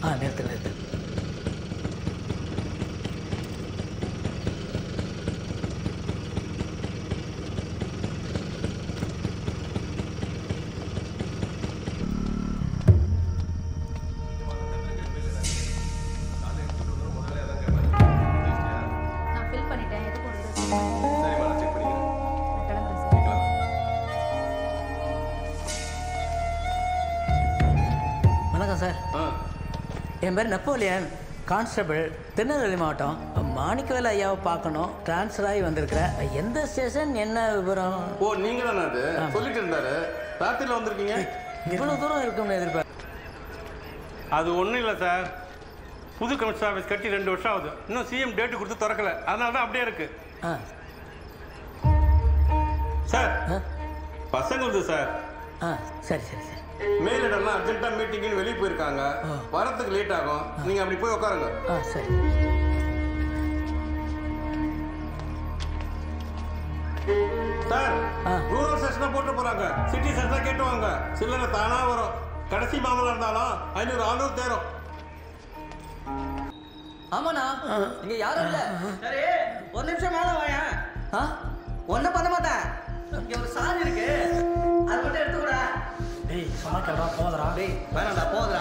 ஆ நிறுத்து நிறுத்து நான் ஃபில் பண்ணிட்டேன் எது போடுறது கிளம்புறேன் சார் வணக்கம் சார் என் பேர் நெப்போலியன் கான்ஸ்டபிள் திருநெல்வேலி மாவட்டம் மாணிக்கவேல் ஐயாவை பார்க்கணும் ட்ரான்ஸ்ஃபர் ஆகி வந்திருக்கிறேன் எந்த ஸ்டேஷன் என்ன விவரம் ஓ நீங்க தானே அது சொல்லிட்டு இருந்தாரு ராத்திரில வந்திருக்கீங்க இவ்வளோ தூரம் இருக்கும்னு எதிர்பார்க்க அது ஒன்றும் இல்லை சார் புது கமிஷன் ஆஃபீஸ் கட்டி ரெண்டு வருஷம் ஆகுது இன்னும் சிஎம் டேட்டு கொடுத்து திறக்கல அதனால தான் அப்படியே இருக்கு ஆ சார் ஆ பசங்க வந்து சார் ஆ சரி சரி சரி மேலிடம்லாம் அர்ஜென்ட்டா மீட்டிங்னு வெளியே போயிருக்காங்க வரத்துக்கு லேட் ஆகும் நீங்க அப்படி போய் உட்காருங்க ஆ சரி சார் ஆ. ரூரல் செஷனை போட்டு போறாங்க சிட்டி செஷனை கேட்டு வாங்க சில்லறை தானா வரும் கடைசி மாமலா இருந்தாலும் ஐநூறு ஆநூறு தேரும் ஆமாண்ணா இங்க யாரும் இல்ல சரி ஒரு நிமிஷம் மேல வாயேன் ஆ? ஒன்றும் பண்ண மாட்டேன் இங்க ஒரு சாவி இருக்கு அது மட்டும் எடுத்துக்கூடா டேய் சமாக்கிறா போதரா டேய் வேணாம்டா போதுடா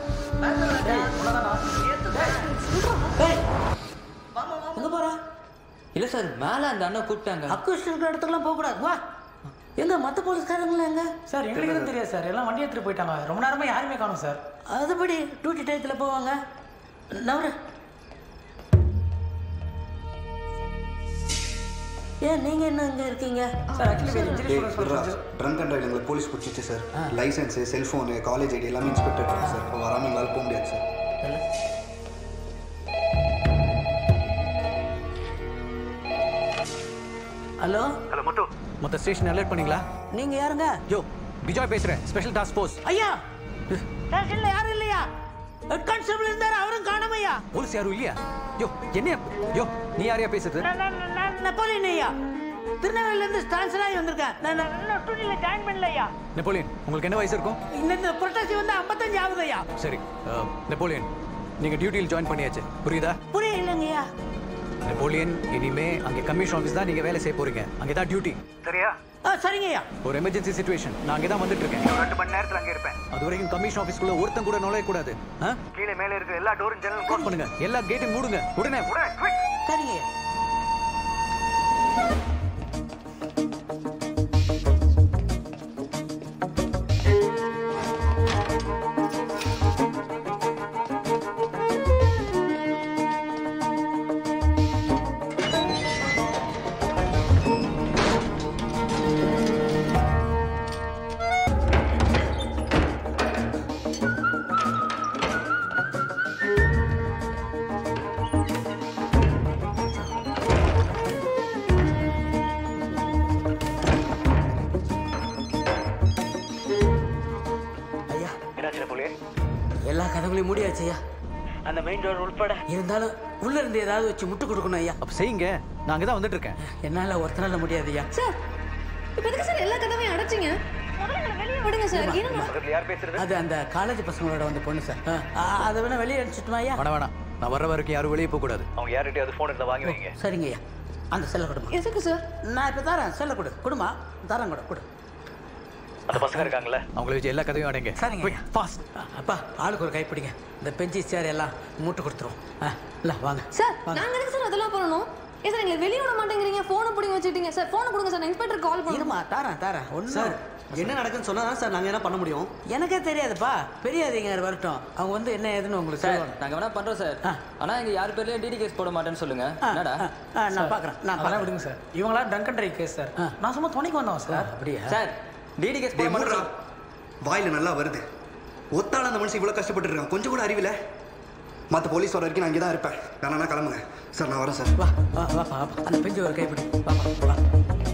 எங்கே போகிறா இல்ல சார் மேல அந்த அண்ணன் கூப்பிட்டாங்க அக்குஷ் இருக்கிற இடத்துக்குலாம் போகக்கூடாது வா எங்க மற்ற போலீஸ்காரங்களாம் எங்க சார் எங்களுக்கு எதுவும் தெரியாது சார் எல்லாம் வண்டி எடுத்துட்டு போயிட்டாங்க ரொம்ப நேரமா யாருமே காணும் சார் அதுபடி டியூட்டி டயத்தில் போவாங்க நவரு ஏன் நீங்கள் என்ன இங்கே இருக்கீங்க sir actually engineer drunk and drive எங்களுக்கு போலீஸ் பிடிச்சிச்சு sir licence cellphone college ID எல்லாமே இன்ஸ்பெக்டர் இருக்கு சார் இப்போ வராமல் எங்களால் போக முடியாது சார் ஹலோ ஹலோ முத்து மொத்த ஸ்டேஷன் அலர்ட் பண்ணீங்களா நீங்கள் யாருங்க யோ விஜய் பேசுறேன் ஸ்பெஷல் டாஸ்க் ஃபோர்ஸ் ஐயா ஸ்டேஷன்ல யாரும் இல்லையா ஹெட் கான்ஸ்டபிள் இருந்தார் அவரும் காணமையா போலீஸ் யாரும் இல்லையா யோ என்ன யோ நீ யாரையா பேசுறது நெப்போலியன் ஐயா திருநெல்வேலியிலேருந்து ட்ரான்ஸ்ஃபர் ஆகி வந்திருக்கேன் நான் நான் ஸ்டூடியோவில் ஜாயின் பண்ணல ஐயா நெப்போலியன் உங்களுக்கு என்ன வயசு இருக்கும் இந்த இந்த புரட்டாசி வந்து ஐம்பத்தஞ்சு ஆகுது ஐயா சரி அஹ், நெப்போலியன் நீங்க டியூட்டியில் ஜாயின் பண்ணியாச்சு புரியுதா புரியலைங்க ஐயா நெப்போலியன் இனிமே அங்கே கமிஷன் ஆஃபீஸ் தான் நீங்க வேலை செய்ய போறீங்க அங்கே தான் டியூட்டி சரியா ஆ சரிங்க ஐயா ஒரு எமர்ஜென்சி சுச்சுவேஷன் நான் அங்கே தான் வந்துட்டு இருக்கேன் ரெண்டு மணி நேரத்தில் அங்கே இருப்பேன் அது வரைக்கும் கமிஷன் ஆஃபீஸ்க்குள்ள ஒருத்தன் கூட நுழைய கூடாது கீழே மேலே இருக்க எல்லா டோரும் ஜன்னல் க்ளோஸ் பண்ணுங்க எல்லா கேட்டையும் மூடுங்க உடனே உடனே சரிங்க ஐயா ஐயா என்னாச்சு நெப்போலியன் எல்லா கதவுகளையும் மூடியாச்சு ஐயா அந்த மெயின் டோர் உள்பட இருந்தாலும் உள்ள இருந்து ஏதாவது வச்சு முட்டு கொடுக்கணும் ஐயா அப்ப செய்யுங்க நான் அங்கே தான் வந்துட்டு இருக்கேன் என்னால ஒருத்தனால முடியாது ஐயா சார் இப்போ எதுக்கு சார் எல்லா கதவையும் அடைச்சிங்க முதல்ல எங்களை வெளியே விடுங்க சார் என்ன பக்கத்தில் யார் பேசுறது அது அந்த காலேஜ் பசங்களோட வந்து பொண்ணு சார் ஆ, ஆ, அதை வேணா வெளியே அனுப்பிச்சுட்டுமா ஐயா வேணாம் வேணாம் நான் வர்ற வரைக்கும் யாரும் வெளியே போக கூடாது அவங்க யார்கிட்டயாவது ஃபோன் இருந்தால் வாங்கி வைங்க சரிங்க ஐயா அந்த செல்ல கொடுமா எதுக்கு சார் நான் இப்போ தரேன் செல்ல கொடு கொடுமா தரேன் கொடு கொடு அந்த பசங்க இருக்காங்கல்ல அவங்கள வச்சு எல்லா கதையும் அடைங்க சரிங்க ஐயா. ஃபாஸ்ட் ஆ, அப்பா ஆளுக்கு ஒரு கைப்பிடிங்க இந்த பெஞ்சி சேர் எல்லாம் மூட்டு கொடுத்துருவோம் ஆ இல்லை வாங்க சார் நாங்க எதுக்கு சார் அதெல்லாம் பண்ணணும் ஏன் சார் எங்களை வெளியே விட மாட்டேங்கிறீங்க ஃபோனை பிடிங்க வச்சுட்டீங்க சார் ஃபோனை கொடுங்க சார் நான் இன்ஸ்பெக்டர் கால் பண்ணுங்க இருமா தரேன் தரேன் ஒன்றும் என்ன நடக்குன்னு சொன்னா தான் சார் நாங்க என்ன பண்ண முடியும் எனக்கே தெரியாதுப்பா பெரிய அதிகாரி வரட்டும் அவங்க வந்து என்ன ஏதுன்னு உங்களுக்கு சார் சொல்லுவாங்க நாங்க வேணா பண்றோம் சார் ஆ. ஆனா எங்க யார் பேர்லயும் டிடி கேஸ் போட மாட்டேன்னு சொல்லுங்க ஆ, என்னடா ஆ, ஆ, நான் பார்க்குறேன் நான் அதெல்லாம் பார்க்குறேன் விடுங்க சார் இவங்களாம் drunk and drive case sir ஆ. நான் சும்மா துணைக்கு வந்தோம் சார் அப்படியா சார் டிடி கேஸ் போட டேய் மூடுறா மாட்டேன் வாயில் நல்லா வருது ஒத்தாள் அந்த மனுஷன் இவ்வளோ கஷ்டப்பட்டு இருக்கான் கொஞ்சம் கூட அறிவில மற்ற போலீஸ் வர வரைக்கும் நான் இங்கே தான் இருப்பேன் வேணா கிளம்புங்க சார் நான் வரேன் சார் வா வா வாப்பா வாப்பா அந்த பெஞ்சு ஒரு கைப்பிடி வாப்பா வா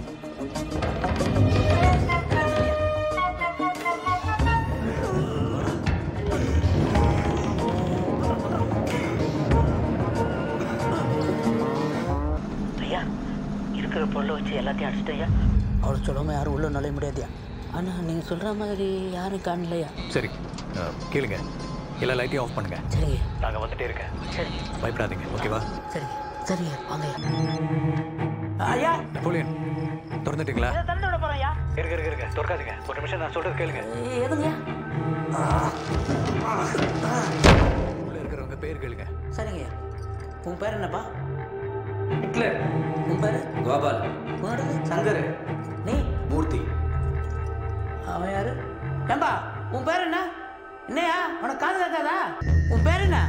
ஐயா இருக்கிற பொருளை வச்சு எல்லாத்தையும் அடிச்சிட்டு ஐயா அவர் சொல்லாமல் யாரும் உள்ள நுழைய முடியாதுயா ஆனால் நீங்கள் சொல்கிற மாதிரி யாரும் காணலையா சரி அஹ், கேளுங்க எல்லா லைட்டையும் ஆஃப் பண்ணுங்க சரிங்க நாங்கள் வந்துட்டே இருக்கேன் சரி பயப்படாதீங்க ஓகேவா சரி சரிங்க வாங்க ஐயா நெப்போலியன் திறந்துட்டீங்களா திறந்து விட போறேன் ஐயா இருங்க இருங்க இருங்க திறக்காதீங்க ஒரு நிமிஷம் நான் சொல்றது கேளுங்க எதுங்க உள்ள இருக்கிறவங்க பேர் கேளுங்க சரிங்க உன் பேர் என்னப்பா ஹிட்லர் உன் பேர் கோபால் உன்னோடது சங்கர் நீ மூர்த்தி அவன் யாரு ஏம்பா உன் பேர் என்ன என்னையா உனக்கு காது கேட்காதா உன் பேர் என்ன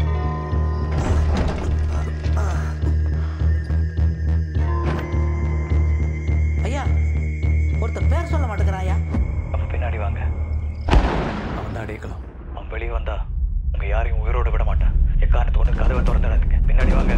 ஐயா ஒருத்தர் பேர் சொல்ல மாட்டேங்கிறான் ஐயா அப்ப பின்னாடி வாங்க அவன் தான் அடையக்கலாம் அவன் வெளியே வந்தா உங்க யாரையும் உயிரோட விட மாட்டான் எக்காரணத்து ஒன்று கதவை திறந்துடாதீங்க பின்னாடி வாங்க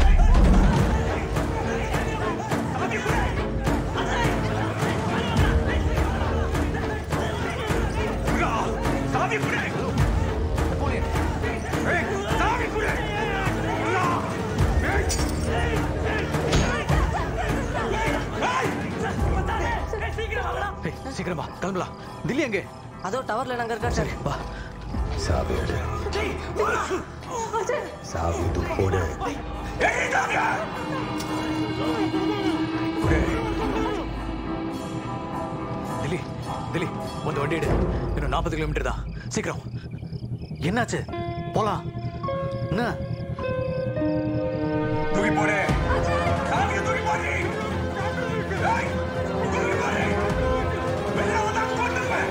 ஏய், சீக்கிரம் வா கிளம்பலாம் தில்லி எங்கே அதோ டவர்ல நாங்க இருக்கா சார் வா சாவி எடு சாவி இது போடு தில்லி தில்லி வந்து வண்டி எடு இன்னும் நாற்பது கிலோமீட்டர் தான் சீக்கிரம் என்னாச்சு போலாம் என்ன தூக்கி போடு சாவியை தூக்கி போடு ஏய், தூக்கி போடு வெளியே வந்தா கொன்னுடுவேன்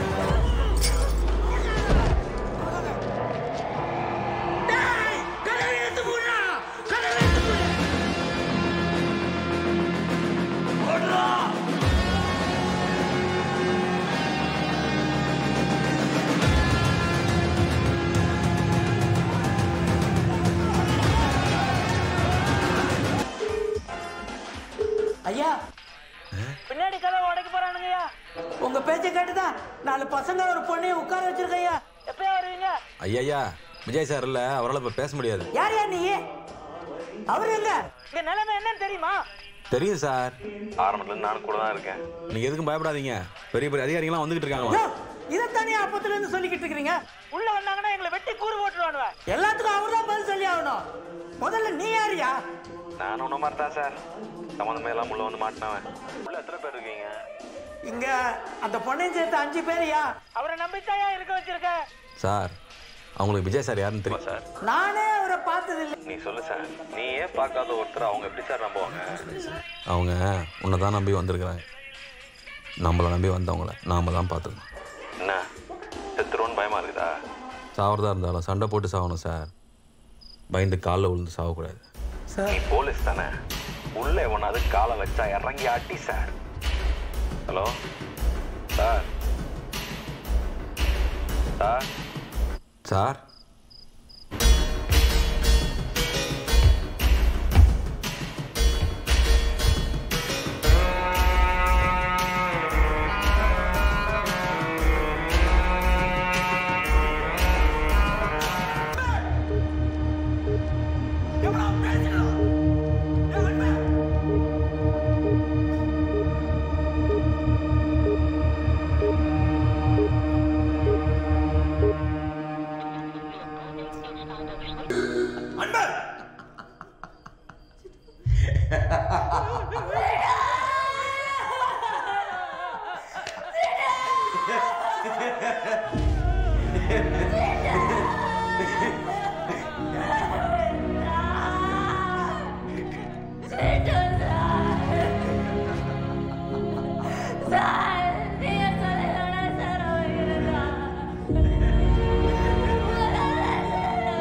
ஐயா பின்னாடி கதை உடைக்க போறானுங்கய்யா உங்க பேச்ச கேட்டுதான் நாலு பசங்க ஒரு பொண்ணையும் உட்கார வச்சிருக்கையா எப்பயா வருவீங்க ஐயா விஜய் சார் இல்ல அவரால் இப்ப பேச முடியாது யார் யார் நீ அவர் எங்க இங்க நிலைமை என்னன்னு தெரியுமா தெரியும் சார் ஆரம்பத்துல இருந்து நானும் கூட தான் இருக்கேன் நீங்க எதுக்கும் பயப்படாதீங்க பெரிய பெரிய அதிகாரிகள்லாம் வந்துகிட்டு இருக்காங்களா இதைத்தானே அப்பத்துல இருந்து சொல்லிக்கிட்டு இருக்கிறீங்க உள்ள வந்தாங்கன்னா எங்களை வெட்டி கூறு போட்டுருவானுவ எல்லாத்துக்கும் அவர்தான் பதில் சொல்லி ஆகணும் முதல்ல நீ யாரியா நானும் ஒன்றும் மாதிரி தான் சார் சம்மந்தமே எல்லாம் உள்ள வந்து மாட்டினவன் உள்ள எத்தனை பேர் இருக்கீங்க இங்க அந்த பொண்ணையும் சேர்த்து அஞ்சு பேரையா அவரை நம்பித்தாயா இருக்க வச்சிருக்க சார் அவங்களுக்கு விஜய் சார் யாருன்னு தெரியும் சார் நானே அவரை பார்த்தது இல்லை நீ சொல்லு சார் நீ ஏன் பார்க்காத ஒருத்தர் அவங்க எப்படி சார் நம்புவாங்க அவங்க உன்னை தான் நம்பி வந்திருக்கிறாங்க நம்மளை நம்பி வந்தவங்கள நாம தான் பார்த்துக்கணும் என்ன செத்துருவோன்னு பயமா இருக்குதா சாவறதா இருந்தாலும் சண்டை போட்டு சாகணும் சார் பயந்து காலில் விழுந்து சாகக்கூடாது நீ போலீஸ் தானே உள்ள எவனாவது காலை வச்சா இறங்கி அடி sir hello sir sir sir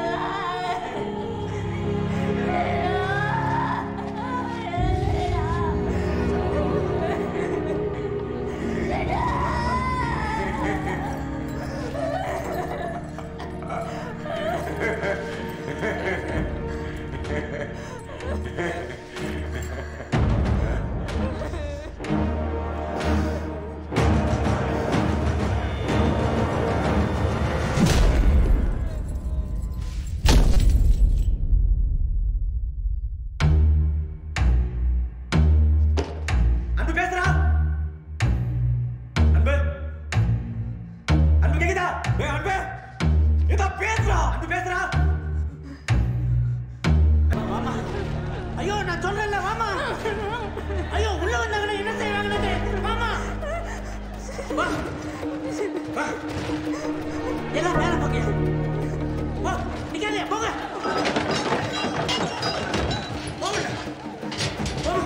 sir பேசுறா வாமா ஐயோ நான் சொல்றேன்ல வாமா ஐயோ உள்ள வந்தாங்கன்னா என்ன செய்வாங்கன்னு வாமா வா வா எல்லாம் மேல போங்க போ நிக்காதே போங்க போங்க போங்க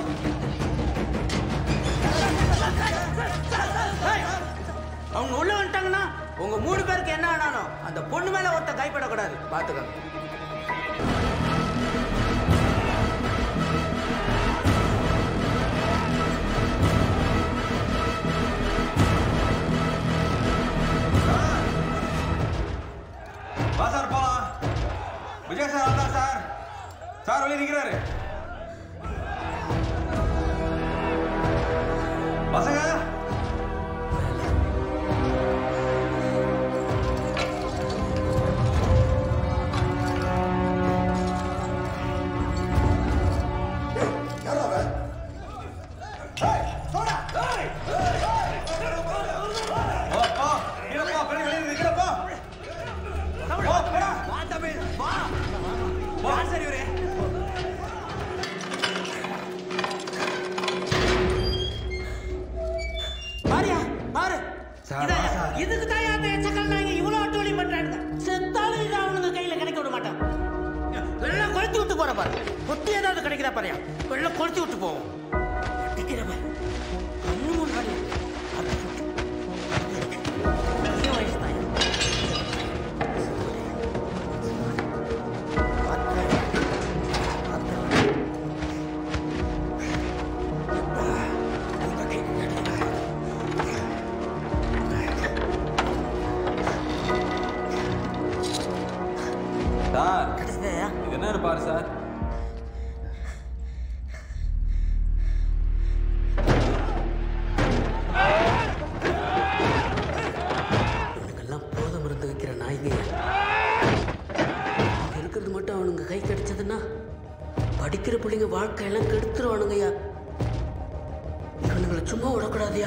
ஏய், அவங்க உள்ள வந்துட்டாங்கன்னா உங்க மூணு பேருக்கு என்ன ஆனாலும் அந்த பொண்ணு மேல ஒருத்த கைப்படக்கூடாது பாத்துக்கோங்க வா சார் போலாம் விஜய் சார் வந்தார் சார் சார் வெளியே நிற்கிறாரு பசங்க போ, போ. கீழே போ, பெரிய வெளியே நிற்கிற போ. போ, போடா. போ. பாரியா பாரு சார், இத- வா சார். இதுக்கு தான் அந்த எச்சக்கல் நாங்க இவ்வளவு அட்டோலி பண்றாங்க செத்தாலும் இது அவனுங்க கையில கிடைக்க விட மாட்டான் வெள்ளம் கொளுத்தி விட்டு போற பாரு கொட்டி ஏதாவது கிடைக்கிறா பாரியா வெள்ளம் கொளுத்தி விட்டு போவோம் அடிக்கிற பாரு கண்ணு முன்னாடி அது சுட்டு. சின்ன வயசு தான். சார் கிடைச்சதா இது என்ன பாரு சார் இவனுங்கெல்லாம் போதை மருந்து வைக்கிற நாய்ங்க இங்க இருக்கிறது மட்டும் அவனுங்க கை கிடைச்சதுன்னா படிக்கிற பிள்ளைங்க வாழ்க்கையெல்லாம் கெடுத்துருவானுங்கய்யா இவனுங்களை சும்மா விடக்கூடாதுயா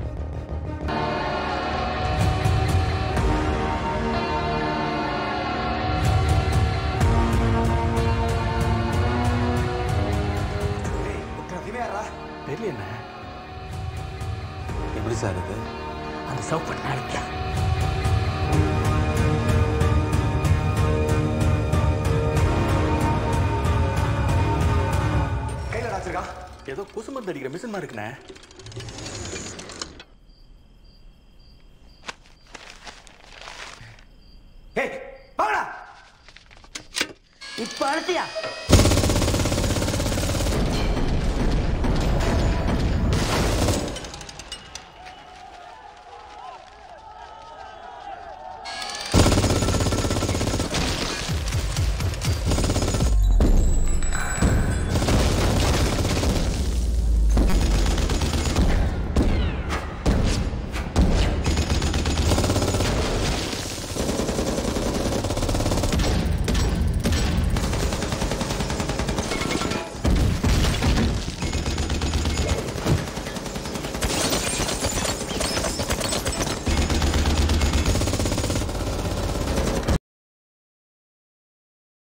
தெரியல என்ன எப்படி சார் இது அந்த சவுப்பட் நாளைக்கா கையில் அடிச்சிருக்கா ஏதோ கொசு மருந்து அடிக்கிற மிஷின் மாதிரி இருக்குண்ணே ஏய் வாங்கடா இப்ப அழுத்தியா